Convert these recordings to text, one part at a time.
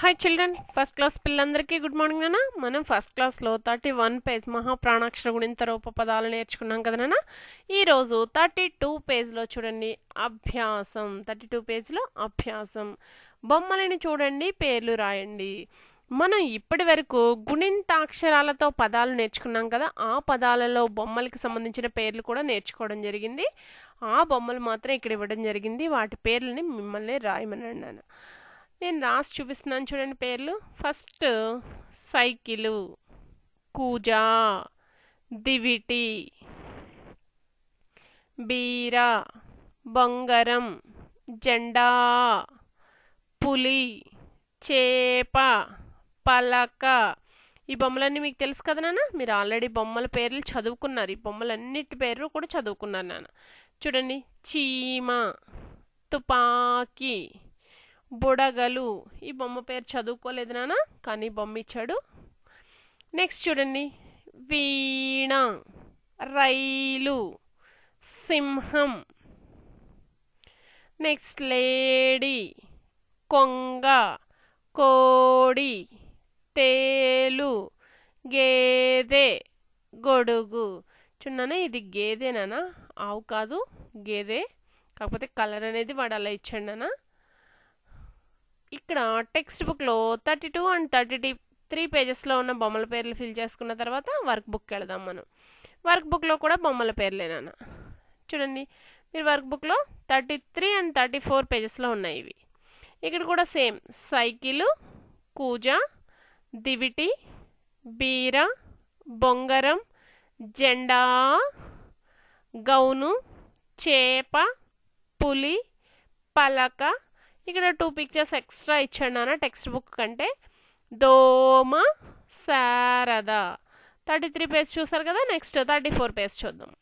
hi children first class పిల్లలందరికీ good morning నాన్న మనం ఫస్ట్ క్లాస్లో థర్టీ వన్ పేజ్ మహాప్రాణాక్షర గుణింత రూప పదాలు నేర్చుకున్నాం కదా నాన్న ఈరోజు థర్టీ టూ పేజ్లో చూడండి అభ్యాసం థర్టీ టూ పేజ్లో అభ్యాసం బొమ్మలని చూడండి పేర్లు రాయండి మనం ఇప్పటి వరకు గుణింతాక్షరాలతో పదాలు నేర్చుకున్నాం కదా ఆ పదాలలో బొమ్మలకి సంబంధించిన పేర్లు కూడా నేర్చుకోవడం జరిగింది ఆ బొమ్మలు మాత్రం ఇక్కడ ఇవ్వడం జరిగింది వాటి పేర్లని మిమ్మల్ని రాయమని అన్నాను నేను రాసి చూపిస్తున్నాను చూడండి పేర్లు ఫస్ట్ సైకిలు కూజ దివిటి బీర బొంగరం జెండా పులి చేప పలక ఈ బొమ్మలన్నీ మీకు తెలుసు కదా నాన్న మీరు ఆల్రెడీ బొమ్మల పేర్లు చదువుకున్నారు ఈ బొమ్మలన్నిటి పేర్లు కూడా చదువుకున్నారు నాన్న చూడండి చీమ తుపాకీ బుడగలు ఈ బొమ్మ పేరు చదువుకోలేదు నాన్న కానీ బొమ్మ ఇచ్చాడు నెక్స్ట్ చూడండి వీణ రైలు సింహం నెక్స్ట్ లేడీ కొంగ కోడి తేలు గేదె గొడుగు చూడనా ఇది గేదెనా ఆవు కాదు గేదె కాకపోతే కలర్ అనేది వాడు అలా ఇచ్చాడు నాన్న ఇక్కడ టెక్స్ట్ బుక్లో thirty two and thirty three పేజెస్లో ఉన్న బొమ్మల పేర్లు ఫిల్ చేసుకున్న తర్వాత వర్క్ బుక్ వెళదాం మనం వర్క్ బుక్లో కూడా బొమ్మల పేర్లేనా చూడండి మీరు వర్క్ బుక్లో thirty three and thirty four పేజెస్లో ఉన్నాయి ఇవి ఇక్కడ కూడా సేమ్ సైకిలు కూజ దివిటి బీర బొంగరం జెండా గౌను చేప పులి పలక ఇక్కడ టూ పిక్చర్స్ ఎక్స్ట్రా ఇచ్చాడు నాన్న టెక్స్ట్ బుక్ కంటే దోమ శారద థర్టీ త్రీ పేజ్ చూసారు కదా నెక్స్ట్ థర్టీ ఫోర్ పేజ్ చూద్దాం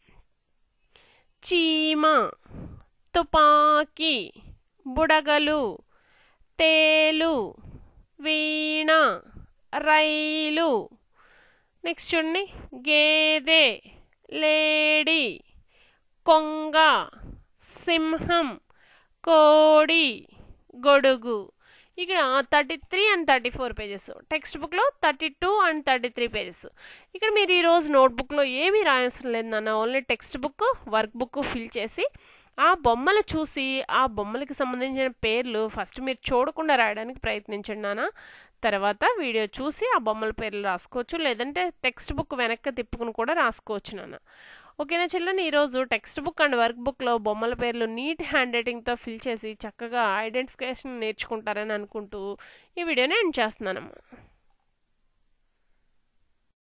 చీమ తుపాకీ బుడగలు తేలు వీణ రైలు నెక్స్ట్ చూడండి గేదె లేడీ కొంగ సింహం కోడి గొడుగు ఇక్కడ thirty three and thirty four pages text బుక్లో thirty two and thirty three pages ఇక్కడ మీరు ఈరోజు నోట్బుక్లో ఏమీ రాయవసరం లేదు నాన్న only text book work book fill చేసి ఆ బొమ్మలు చూసి ఆ బొమ్మలకి సంబంధించిన పేర్లు ఫస్ట్ మీరు చూడకుండా రాయడానికి ప్రయత్నించండి నాన్న తర్వాత వీడియో చూసి ఆ బొమ్మల పేర్లు రాసుకోవచ్చు లేదంటే టెక్స్ట్ బుక్ వెనక్కి తిప్పుకుని కూడా రాసుకోవచ్చు నాన్న ఓకేనా చిల్లని ఈరోజు టెక్స్ట్ బుక్ అండ్ వర్క్ బుక్లో బొమ్మల పేర్లు నీట్ హ్యాండ్ రైటింగ్తో ఫిల్ చేసి చక్కగా ఐడెంటిఫికేషన్ నేర్చుకుంటారని అనుకుంటూ ఈ వీడియోని ఎండ్ చేస్తున్నానమ్మా